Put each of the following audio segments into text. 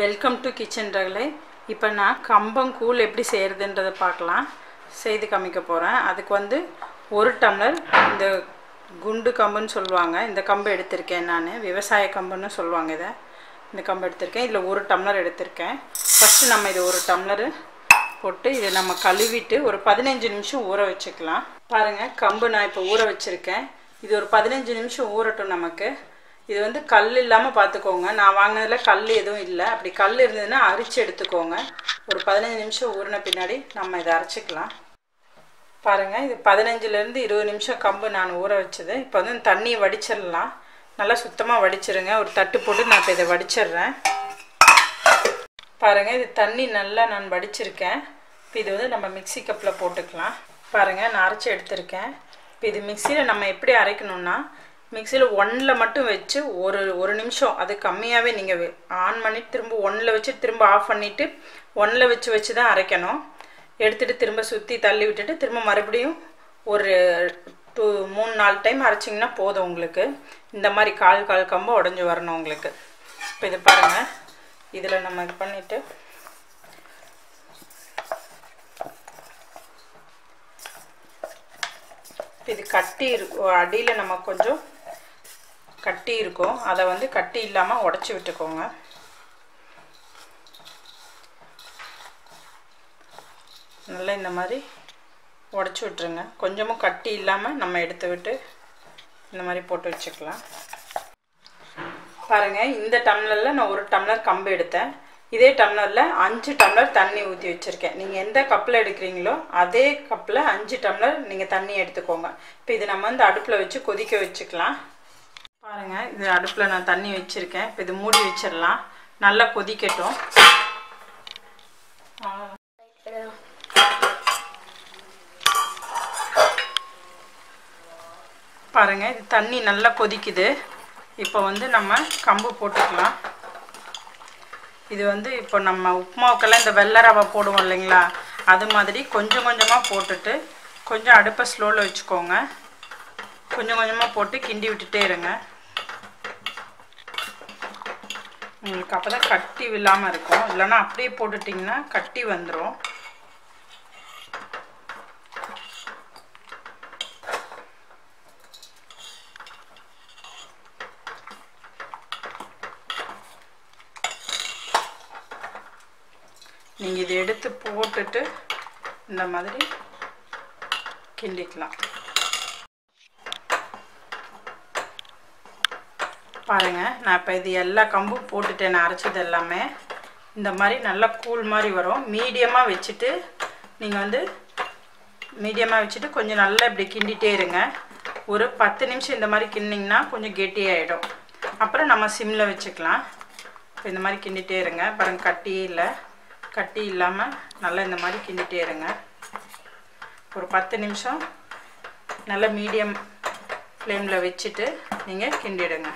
welcome to kitchen ரகலை இப்போ நான் கம்பங்கூழ் எப்படி செய்கிறதுன்றதை பார்க்கலாம் செய்து காமிக்க போகிறேன் அதுக்கு வந்து ஒரு டம்ளர் இந்த குண்டு கம்புன்னு சொல்லுவாங்க இந்த கம்பு எடுத்திருக்கேன் நான் விவசாய கம்புன்னு சொல்லுவாங்க இதை இந்த கம்பு எடுத்திருக்கேன் இதில் ஒரு டம்ளர் எடுத்திருக்கேன் ஃபஸ்ட்டு நம்ம இது ஒரு டம்ளரு போட்டு இதை நம்ம கழுவிட்டு ஒரு பதினஞ்சு நிமிஷம் ஊற வச்சுக்கலாம் பாருங்கள் கம்பு நான் இப்போ ஊற வச்சுருக்கேன் இது ஒரு பதினஞ்சு நிமிஷம் ஊறட்டும் நமக்கு இது வந்து கல் இல்லாமல் பார்த்துக்கோங்க நான் வாங்கினதில் கல் எதுவும் இல்லை அப்படி கல் இருந்ததுன்னா அரிச்சு எடுத்துக்கோங்க ஒரு பதினஞ்சு நிமிஷம் ஊறின பின்னாடி நம்ம இதை அரைச்சிக்கலாம் பாருங்கள் இது பதினஞ்சுலேருந்து இருபது நிமிஷம் கம்பு நான் ஊற வச்சது இப்போ வந்து தண்ணியை வடிச்சிடலாம் நல்லா சுத்தமாக வடிச்சிருங்க ஒரு தட்டு போட்டு நான் இப்போ இதை வடிச்சிடுறேன் பாருங்கள் இது தண்ணி நல்லா நான் வடிச்சிருக்கேன் இப்போ இது வந்து நம்ம மிக்சி கப்பில் போட்டுக்கலாம் பாருங்கள் நான் அரைச்சி எடுத்திருக்கேன் இப்போ இது மிக்சியில் நம்ம எப்படி அரைக்கணும்னா மிக்சியில் ஒன்னில் மட்டும் வச்சு ஒரு ஒரு நிமிஷம் அது கம்மியாகவே நீங்கள் ஆன் பண்ணிட்டு திரும்ப ஒன்னில் வச்சு திரும்ப ஆஃப் பண்ணிவிட்டு ஒன்னில் வச்சு வச்சு தான் அரைக்கணும் எடுத்துகிட்டு திரும்ப சுற்றி தள்ளி விட்டுட்டு திரும்ப மறுபடியும் ஒரு டூ மூணு நாலு டைம் அரைச்சிங்கன்னா போதும் உங்களுக்கு இந்த மாதிரி கால் கால் கம்பு உடஞ்சி வரணும் உங்களுக்கு இப்போ இது பாருங்கள் இதில் நம்ம இது பண்ணிவிட்டு இது கட்டி இருக்கும் அடியில் நம்ம கொஞ்சம் கட்டி இருக்கும் அதை வந்து கட்டி இல்லாமல் உடச்சி விட்டுக்கோங்க நல்லா இந்த மாதிரி உடச்சி விட்டுருங்க கொஞ்சமும் கட்டி இல்லாமல் நம்ம எடுத்து விட்டு இந்த மாதிரி போட்டு வச்சுக்கலாம் பாருங்கள் இந்த டம்ளரில் நான் ஒரு டம்ளர் கம்பு எடுத்தேன் இதே டம்ளரில் அஞ்சு டம்ளர் தண்ணி ஊற்றி வச்சுருக்கேன் நீங்கள் எந்த கப்பில் எடுக்கிறீங்களோ அதே கப்பில் அஞ்சு டம்ளர் நீங்கள் தண்ணி எடுத்துக்கோங்க இப்போ இது நம்ம வந்து அடுப்பில் வச்சு கொதிக்க வச்சுக்கலாம் பாருங்கள் இது அடுப்பில் நான் தண்ணி வச்சுருக்கேன் இப்போ இது மூடி வச்சிடலாம் நல்லா கொதிக்கட்டும் பாருங்கள் இது தண்ணி நல்லா கொதிக்குது இப்போ வந்து நம்ம கம்பு போட்டுக்கலாம் இது வந்து இப்போ நம்ம உப்புமாவுக்கெல்லாம் இந்த வெள்ளை ரவை போடுவோம் இல்லைங்களா அது மாதிரி கொஞ்சம் கொஞ்சமாக போட்டுட்டு கொஞ்சம் அடுப்பை ஸ்லோவில் வச்சுக்கோங்க கொஞ்சம் கொஞ்சமாக போட்டு கிண்டி விட்டுட்டே இருங்க உங்களுக்கு அப்போ தான் கட்டி இல்லாமல் இருக்கும் இல்லைன்னா அப்படியே போட்டுட்டிங்கன்னா கட்டி வந்துடும் நீங்கள் இதை எடுத்து போட்டுட்டு இந்த மாதிரி கிண்டிக்கலாம் பாருங்கள் நான் இப்போ இது எல்லா கம்பும் போட்டுட்டேன் நான் அரைச்சது எல்லாமே இந்த மாதிரி நல்லா கூழ் மாதிரி வரும் மீடியமாக வச்சுட்டு நீங்கள் வந்து மீடியமாக வச்சுட்டு கொஞ்சம் நல்லா இப்படி கிண்டிகிட்டே இருங்க ஒரு பத்து நிமிஷம் இந்த மாதிரி கிண்டிங்கன்னா கொஞ்சம் கெட்டியாகிடும் அப்புறம் நம்ம சிம்மில் வச்சுக்கலாம் இப்போ இந்த மாதிரி கிண்டிகிட்டே இருங்க பாருங்கள் கட்டியே இல்லை கட்டி இல்லாமல் நல்லா இந்த மாதிரி கிண்டிகிட்டே இருங்க ஒரு பத்து நிமிஷம் நல்லா மீடியம் ஃப்ளேமில் வச்சுட்டு நீங்கள் கிண்டிடுங்க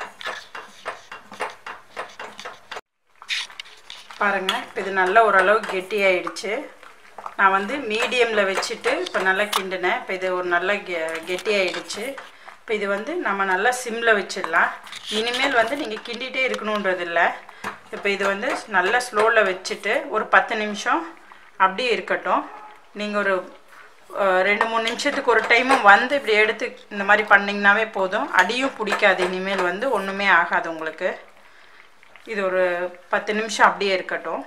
பாருங்கள் இப்போ இது நல்லா ஓரளவு கெட்டி ஆயிடுச்சு நான் வந்து மீடியமில் வச்சுட்டு இப்போ நல்லா கிண்டினேன் இப்போ இது ஒரு நல்லா கெ கெட்டி ஆயிடுச்சு இப்போ இது வந்து நம்ம நல்லா சிம்மில் வச்சிடலாம் இனிமேல் வந்து நீங்கள் கிண்டிகிட்டே இருக்கணுன்றது இல்லை இப்போ இது வந்து நல்லா ஸ்லோவில் வச்சுட்டு ஒரு பத்து நிமிஷம் அப்படியே இருக்கட்டும் நீங்கள் ஒரு ரெண்டு மூணு நிமிஷத்துக்கு ஒரு டைமும் வந்து இப்படி எடுத்து இந்த மாதிரி பண்ணிங்கனாவே போதும் அடியும் பிடிக்காது இனிமேல் வந்து ஒன்றுமே ஆகாது உங்களுக்கு இது ஒரு பத்து நிமிஷம் அப்படியே இருக்கட்டும்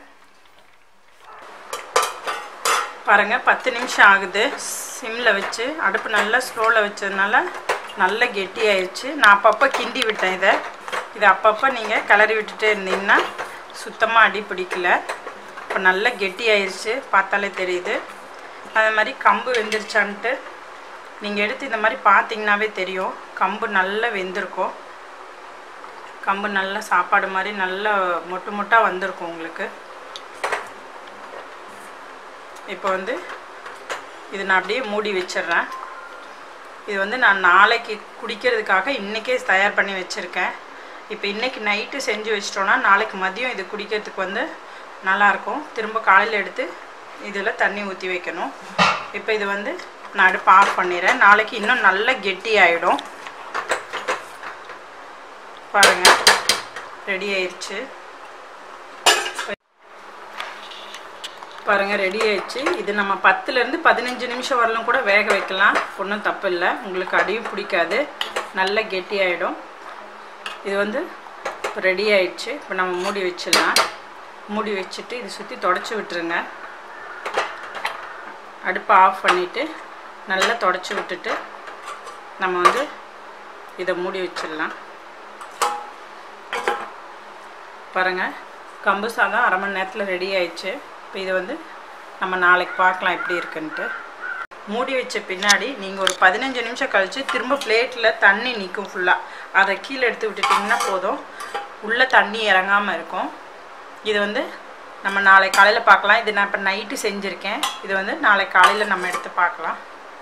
பாருங்கள் பத்து நிமிஷம் ஆகுது சிம்மில் வச்சு அடுப்பு நல்லா ஸ்லோவில் வச்சதுனால நல்லா கெட்டி ஆயிடுச்சு நான் அப்பப்போ கிண்டி விட்டேன் இதை இதை அப்பப்போ நீங்கள் கிளறி விட்டுட்டே இருந்தீங்கன்னா சுத்தமாக அடி பிடிக்கல இப்போ நல்லா கெட்டி ஆயிடுச்சு பார்த்தாலே தெரியுது அதே மாதிரி கம்பு வெந்துருச்சான்ட்டு நீங்கள் எடுத்து இந்த மாதிரி பார்த்தீங்கன்னாவே தெரியும் கம்பு நல்லா வெந்திருக்கும் கம்பு நல்லா சாப்பாடு மாதிரி நல்லா மொட்டு மொட்டாக வந்திருக்கும் உங்களுக்கு இப்போ வந்து இது நான் அப்படியே மூடி வச்சிடுறேன் இது வந்து நான் நாளைக்கு குடிக்கிறதுக்காக இன்றைக்கே தயார் பண்ணி வச்சுருக்கேன் இப்போ இன்றைக்கி நைட்டு செஞ்சு வச்சிட்டோன்னா நாளைக்கு மதியம் இது குடிக்கிறதுக்கு வந்து நல்லாயிருக்கும் திரும்ப காலையில் எடுத்து இதில் தண்ணி ஊற்றி வைக்கணும் இப்போ இது வந்து நான் அடுப்பு ஆஃப் பண்ணிடுறேன் நாளைக்கு இன்னும் நல்ல கெட்டி ஆகிடும் பாருங்கள் ரெடி ஆயிடுச்சு பாருங்கள் ரெடி ஆயிடுச்சு இது நம்ம பத்துலேருந்து பதினஞ்சு நிமிஷம் வரலும் கூட வேக வைக்கலாம் ஒன்றும் தப்பு இல்லை உங்களுக்கு அடியும் பிடிக்காது நல்ல கெட்டியாயிடும் இது வந்து ரெடி ஆயிடுச்சு இப்போ நம்ம மூடி வச்சிடலாம் மூடி வச்சுட்டு இது சுற்றி தொடச்சி விட்டுருங்க அடுப்பை ஆஃப் பண்ணிவிட்டு நல்லா தொடச்சி விட்டுட்டு நம்ம வந்து இதை மூடி வச்சிடலாம் பாருங்கள் கம்பு சாதம் அரை மணி நேரத்தில் ரெடி ஆயிடுச்சு இப்போ இதை வந்து நம்ம நாளைக்கு பார்க்கலாம் எப்படி இருக்குன்ட்டு மூடி வச்ச பின்னாடி நீங்கள் ஒரு பதினஞ்சு நிமிஷம் கழித்து திரும்ப பிளேட்டில் தண்ணி நிற்கும் ஃபுல்லாக அதை கீழே எடுத்து விட்டுட்டிங்கன்னா போதும் உள்ளே தண்ணி இறங்காமல் இருக்கும் இது வந்து நம்ம நாளை காலையில் பார்க்கலாம் இது நான் இப்போ நைட்டு செஞ்சுருக்கேன் இது வந்து நாளை காலையில் நம்ம எடுத்து பார்க்கலாம்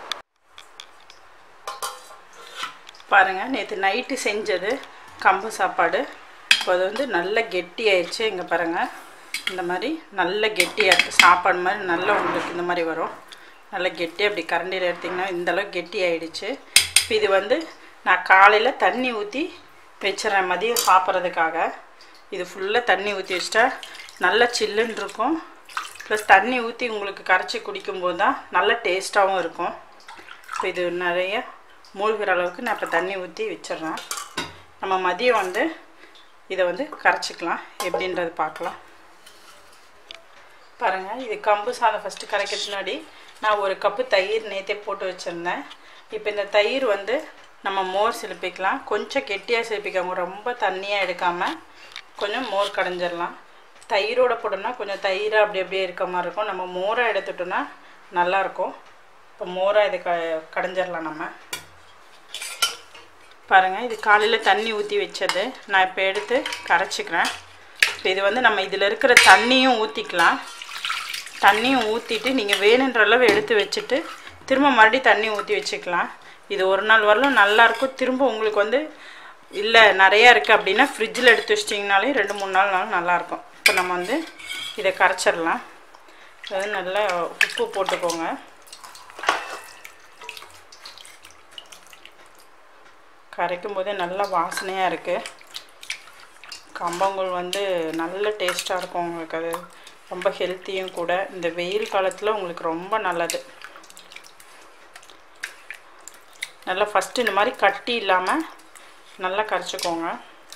பாருங்கள் நேற்று நைட்டு செஞ்சது கம்பு சாப்பாடு இப்போ அது வந்து நல்ல கெட்டி ஆயிடுச்சு இங்கே பாருங்கள் இந்த மாதிரி நல்ல கெட்டியாக இருக்குது சாப்பாடு மாதிரி நல்லா உங்களுக்கு இந்த மாதிரி வரும் நல்லா கெட்டி அப்படி கரண்டியில் எடுத்திங்கன்னா இந்தளவுக்கு கெட்டி ஆயிடுச்சு இப்போ இது வந்து நான் காலையில் தண்ணி ஊற்றி வச்சிடறேன் மதியம் சாப்பிட்றதுக்காக இது ஃபுல்லாக தண்ணி ஊற்றி வச்சிட்டா நல்லா சில்லுன்னு இருக்கும் ப்ளஸ் தண்ணி ஊற்றி உங்களுக்கு கரைச்சி குடிக்கும்போது தான் நல்ல டேஸ்ட்டாகவும் இருக்கும் இப்போ இது நிறைய மூழ்கிற அளவுக்கு நான் இப்போ தண்ணி ஊற்றி வச்சிடுறேன் நம்ம மதியம் வந்து இதை வந்து கரைச்சிக்கலாம் எப்படின்றது பார்க்கலாம் பாருங்கள் இது கம்பு சாதம் ஃபஸ்ட்டு கரைக்கிறதுக்கு முன்னாடி நான் ஒரு கப்பு தயிர் நேற்றே போட்டு வச்சுருந்தேன் இப்போ இந்த தயிர் வந்து நம்ம மோர் சிலுப்பிக்கலாம் கொஞ்சம் கெட்டியாக சிலுப்பிக்காம ரொம்ப தண்ணியாக எடுக்காமல் கொஞ்சம் மோர் கடைஞ்சிடலாம் தயிரோட போட்டோம்னா கொஞ்சம் தயிராக அப்படி அப்படியே இருக்க மாதிரி இருக்கும் நம்ம மோராக எடுத்துட்டோம்னா நல்லாயிருக்கும் இப்போ மோராக இது க கடைஞ்சிடலாம் நம்ம பாருங்கள் இது காலையில் தண்ணி ஊற்றி வச்சது நான் இப்போ எடுத்து கரைச்சிக்கிறேன் இப்போ இது வந்து நம்ம இதில் இருக்கிற தண்ணியும் ஊற்றிக்கலாம் தண்ணியும் ஊற்றிட்டு நீங்கள் வேணுன்ற அளவு எடுத்து வச்சுட்டு திரும்ப மறுபடியும் தண்ணி ஊற்றி வச்சுக்கலாம் இது ஒரு நாள் வரலும் நல்லாயிருக்கும் திரும்ப உங்களுக்கு வந்து இல்லை நிறையா இருக்குது அப்படின்னா ஃப்ரிட்ஜில் எடுத்து வச்சிட்டிங்கனாலே ரெண்டு மூணு நாள் நாள் நல்லாயிருக்கும் இப்போ நம்ம வந்து இதை கரைச்சிடலாம் அது நல்லா உப்பு போட்டுக்கோங்க கரைக்கும் போதே நல்லா வாசனையாக இருக்குது கம்பங்கூழ் வந்து நல்ல டேஸ்ட்டாக இருக்கும் உங்களுக்கு அது ரொம்ப ஹெல்த்தியும் கூட இந்த வெயில் காலத்தில் உங்களுக்கு ரொம்ப நல்லது நல்லா ஃபஸ்ட்டு இந்த மாதிரி கட்டி இல்லாமல் நல்லா கரைச்சிக்கோங்க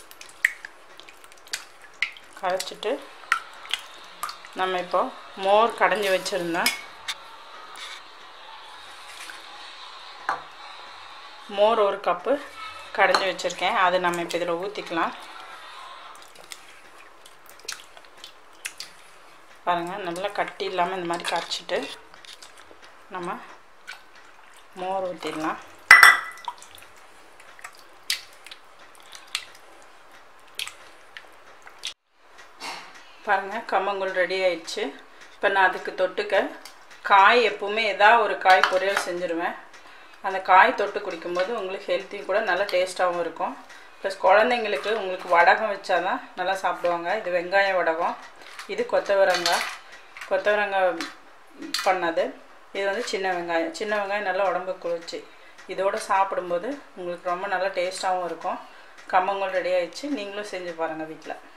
கரைச்சிட்டு நம்ம இப்போ மோர் கடைஞ்சி வச்சுருந்தேன் மோர் ஒரு கப்பு கடைஞ்சி வச்சுருக்கேன் அதை நம்ம இப்போ இதில் ஊற்றிக்கலாம் பாருங்கள் நல்லா கட்டி இல்லாமல் இந்த மாதிரி கரைச்சிட்டு நம்ம மோர் ஊற்றிடலாம் பாருங்கள் கம்மங்கூழ் ரெடி ஆயிடுச்சு இப்போ நான் அதுக்கு தொட்டுக்க காய் எப்போவுமே ஏதாவது ஒரு காய் பொரியல் செஞ்சுருவேன் அந்த காய் தொட்டு குடிக்கும்போது உங்களுக்கு ஹெல்த்தியும் கூட நல்லா டேஸ்ட்டாகவும் இருக்கும் ப்ளஸ் குழந்தைங்களுக்கு உங்களுக்கு வடகம் வச்சாதான் நல்லா சாப்பிடுவாங்க இது வெங்காய வடகம் இது கொத்தவரங்காய் கொத்தவரங்காய் பண்ணது இது வந்து சின்ன வெங்காயம் சின்ன வெங்காயம் நல்லா உடம்பு குளிர்ச்சி இதோடு சாப்பிடும்போது உங்களுக்கு ரொம்ப நல்லா டேஸ்ட்டாகவும் இருக்கும் கம்மங்கூழ் ரெடி ஆயிடுச்சு நீங்களும் செஞ்சு பாருங்கள் வீட்டில்